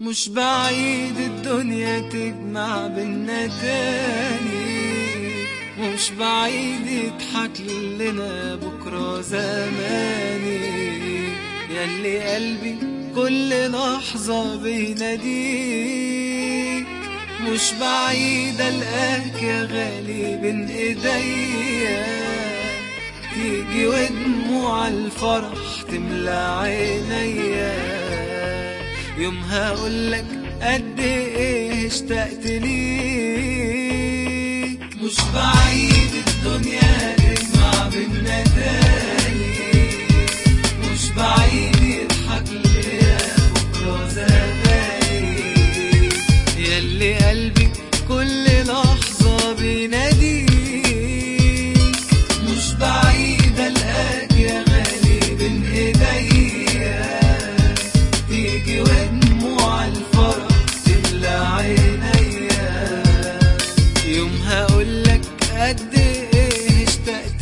مش بعيد الدنيا تجمع بينا تاني مش بعيد يضحك لنا بكرة زماني ياللي قلبي كل لحظة بيناديك مش بعيد ألقاك يا غالي بين إيديا تيجي ودموع الفرح تملى عينيا يومها اقولك قد ايه اشتقت ليك مش بعيد الدنيا تجمع بينا تاني مش بعيد يضحك ليا بكره زماني ياللي قلبي كل لحظة بيناديك مش بعيد القاك يا غالي بين ايديا تيجي ودموع الفرح تملى عينيا يومها اقولك قد ايه اشتقت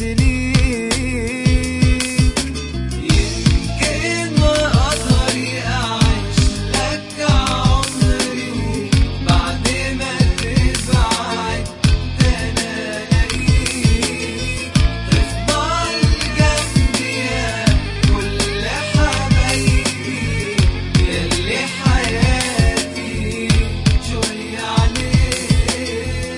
ليك يمكن ما اقدر اعيش لك عمري بعد ما تبعد انا الاقيك تفضل جنبي يا كل حبايبي ياللي حياتي شوية عليك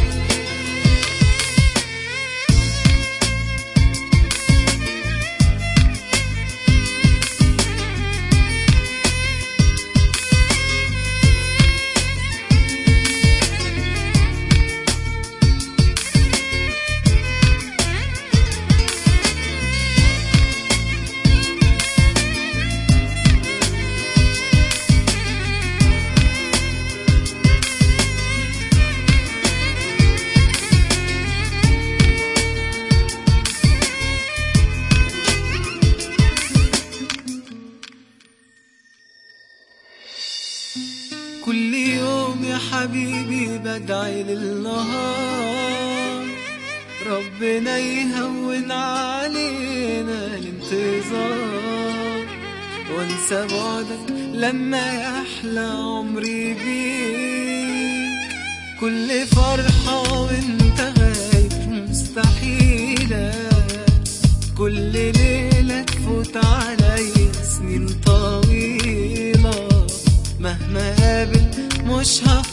كل يوم يا حبيبي بدعي للنهار ربنا يهون علينا الانتظار وانسى بعدك لما يحلى عمري بيك كل فرحة وانت غايب مستحيلة كل ليلة تفوت عليا سنين طويلة مهما قابل مش هفضل